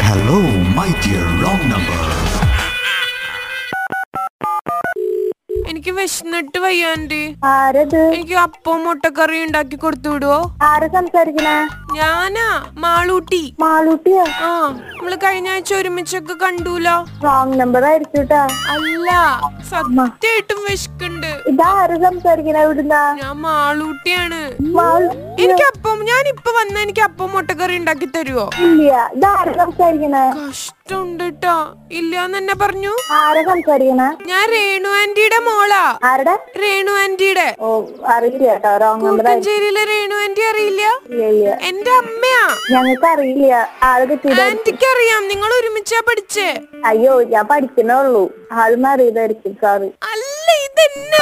Hello, my dear wrong number. എനിക്ക് വിശന്നിട്ട് വയ്യാണ്ട് ആരത് എനിക്ക് അപ്പവും മുട്ടക്കറി ഉണ്ടാക്കി കൊടുത്തു വിടുവോ ആര് സംസാരിക്കണേ ഞാനാ മാളൂട്ടി മാളൂട്ടിയാ ആ നമ്മള് കഴിഞ്ഞ ആഴ്ച ഒരുമിച്ചൊക്കെ കണ്ടൂലോ റോങ് നമ്പർ ആയിരിക്കും കേട്ടാ അല്ല സത്യമായിട്ടും വിശക്കുണ്ട് ഇതാര് സംസാരിക്കണേ ഇവിടുന്നാ ഞാൻ മാളൂട്ടിയാണ് മാളു എനിക്ക് അപ്പം ഞാൻ ഇപ്പൊ വന്ന എനിക്ക് അപ്പം മുട്ടക്കറി ഉണ്ടാക്കി തരുവോ ഇല്ല ഇതാര് സംസാരിക്കണേ കഷ്ടമുണ്ട് ട്ടോ ഇല്ലാന്ന് തന്നെ പറഞ്ഞു ആരെ സംസാരിക്കണേ ഞാൻ രേണു ആന്റിയുടെ മോളാ ആരുടെ രേണു ആന്റിയുടെ ഓ അറിയില്ല കേട്ടോ റോങ് നമ്പർ കൂട്ടഞ്ചേരിയിലെ രേണു ആന്റി അറിയില്ല ഇല്ല എന്റെ അമ്മയാ ഞങ്ങൾക്ക് അറിയില്ല ആള് കിട്ടിയത് ആന്റിക്ക് അറിയാം നിങ്ങൾ ഒരുമിച്ചാ പഠിച്ചേ അയ്യോ ഞാൻ പഠിക്കുന്നേ ഉള്ളൂ ആളും അറിയതായിരിക്കും സാറ് അല്ല ഇതെന്നാ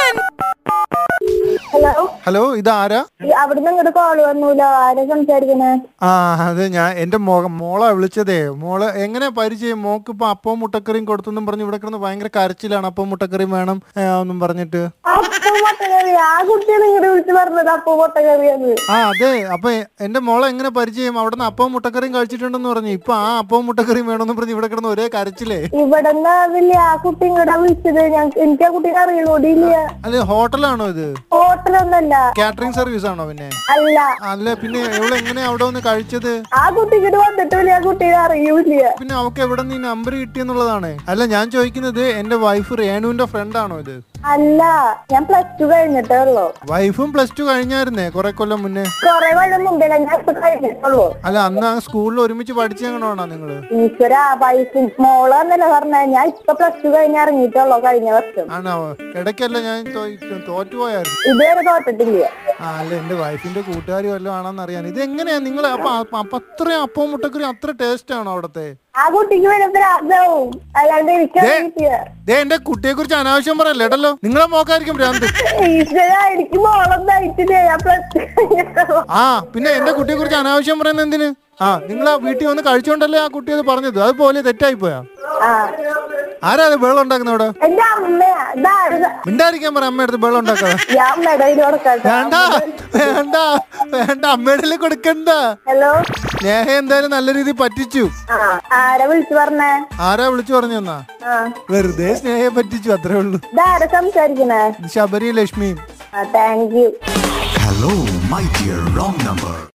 ഹലോ ഹലോ ഇതാരാ ഈ അവിടുന്ന് ഇങ്ങോട്ട് കോള് വന്നൂലോ ആരെ സംസാരിക്കണേ ആ അത് ഞാൻ എന്റെ മോ മോളെ വിളിച്ചതേ മോളെ എങ്ങനെ പരിചയം മോക്ക് ഇപ്പൊ അപ്പവും മുട്ടക്കറിയും കൊടുത്തെന്നും പറഞ്ഞ് ഇവിടെ കിടന്ന് ഭയങ്കര കരച്ചിലാണ് അപ്പവും മുട്ടക്കറിയും വേണം ഏ, എന്നും പറഞ്ഞിട്ട് അപ്പൊ മുട്ടക്കറി ആ കുട്ടിയാണ് ഇങ്ങോട്ട് വിളിച്ച് പറഞ്ഞത് അപ്പൊ മുട്ടക്കറിയാന്ന് ആ അതെ അപ്പൊ എ- എന്റെ മോളെ എങ്ങനെ പരിചയം അവിടെ നിന്ന് അപ്പവും മുട്ടക്കറിയും കഴിച്ചിട്ടുണ്ടെന്ന് പറഞ്ഞു ഇപ്പൊ ആ അപ്പവും മുട്ടക്കറിയും വേണമെന്ന് പറഞ്ഞ് ഇവിടെ കിടന്ന് ഒരേ കരച്ചിലേ ഇവിടെ നിന്നില്ല ആ കുട്ടി ഇങ്ങോട്ടാ വിളിച്ചത് ഞങ്ങ- എനിക്ക് ആ കുട്ടീനെ അറിയണോടി ഇല്ല അല്ലെ ഹോട്ടലാണോ ഇത് ഹോട്ടലൊന്നല്ല കാറ്ററിംഗ് സർവീസ് ആണോ പിന്നെ അല്ല അല്ല പിന്നെ എവിടെ എങ്ങനെയാ അവിടെ വന്ന് കഴിച്ചത് ആ കുട്ടി ഇങ്ങോട്ട് വന്നിട്ടില്ല ആ കുട്ടീനെ അറിയൂല പിന്നെ അവക്ക് എവിടെ നിന്ന് ഈ നമ്പർ കിട്ടിയെന്നുള്ളതാണ് അല്ല ഞാൻ ചോദിക്കുന്നത് എന്റെ വൈഫ് രേണുവിന്റെ ഫ്രണ്ട് ആണോ ഇത് അല്ല ഞാൻ പ്ലസ് ടു കഴിഞ്ഞിട്ടേ ഉള്ളൂ വൈഫും പ്ലസ് ടു കഴിഞ്ഞായിരുന്നേ കുറെ കൊല്ലം മുന്നേ കൊറേ കൊല്ലം മുമ്പേ ഞാൻ ഇപ്പൊ കഴിഞ്ഞിട്ടുള്ളൂ അല്ല അന്ന് ആ സ്കൂളിൽ ഒരുമിച്ച് പഠിച്ചെങ്ങനെയാണോ നിങ്ങള് ഈശ്വര വയസ്സ് മോള് എന്നല്ല പറഞ്ഞ ഞാൻ ഇപ്പൊ പ്ലസ് ടു കഴിഞ്ഞ് ഇറങ്ങിയിട്ടുള്ളൂ കഴിഞ്ഞ വർഷം ആണോ ഇടയ്ക്കല്ല ഞാൻ തോ- തോറ്റുപോയായിരുന്നു ഇതുവരെ തോറ്റിട്ടില്ല ആ അല്ല എന്റെ വൈഫിന്റെ കൂട്ടുകാരി വല്ലതും ആണെന്ന് അറിയാൻ ഇത് എങ്ങനെയാ നിങ്ങൾ അപ്പൊ അപ്പൊ അപ്പൊ അത്രയും അപ്പവും മുട്ടക്കറി അത്ര ടേസ്റ്റ് ആണോ അവിടത്തെ ആ കുട്ടിക്ക് വരുമ്പോ രാജാവും അല്ലാണ്ട് എനിക്ക് ദേ. അറിയില്ല ദേ എന്റെ കുട്ടിയെ കുറിച്ച് അനാവശ്യം പറയല്ലേ ഇടല്ലോ നിങ്ങളെ മോക്കായിരിക്കും ഭ്രാന്ത് ഈശ്വര എനിക്ക് മോളൊന്നായിട്ടില്ല ഞാൻ പ്ലസ് ടു കഴിഞ്ഞിട്ടുള്ളൂ ആ പിന്നെ എന്റെ കുട്ടിയെ കുറിച്ച് അനാവശ്യം പറയുന്നത് എന്തിന് ആ നിങ്ങൾ ആ വീട്ടിൽ വന്ന് കഴിച്ചോണ്ടല്ലേ ആ കുട്ടി അത് പറഞ്ഞത് അതുപോലെ തെറ്റായി പോയാ ആ ആരാ അത് ബേളം ഉണ്ടാക്കുന്ന അവിടെ എന്റെ അമ്മയാ ഇതാര് മിണ്ടായിരിക്കാൻ പറ അമ്മ അടുത്ത് ബേളം ഉണ്ടാക്കാതെ ഞാൻ അമ്മയുടെ കയ്യിൽ കൊടുക്കട്ടെ വേണ്ട വേണ്ട വേണ്ട അമ്മയുടെ കൊടുക്കണ്ട ഹലോ സ്നേഹ എന്തായാലും നല്ല രീതിയിൽ പറ്റിച്ചു ആ ആരാ വിളിച്ചു പറഞ്ഞേ ആരാ വിളിച്ചു പറഞ്ഞു എന്നാ ആ വെറുതെ സ്നേഹയെ പറ്റിച്ചു അത്രേ ഉള്ളൂ ഇതാരാ സംസാരിക്കണേ ശബരി ലക്ഷ്മിയും ആ thank you Hello, my dear wrong number.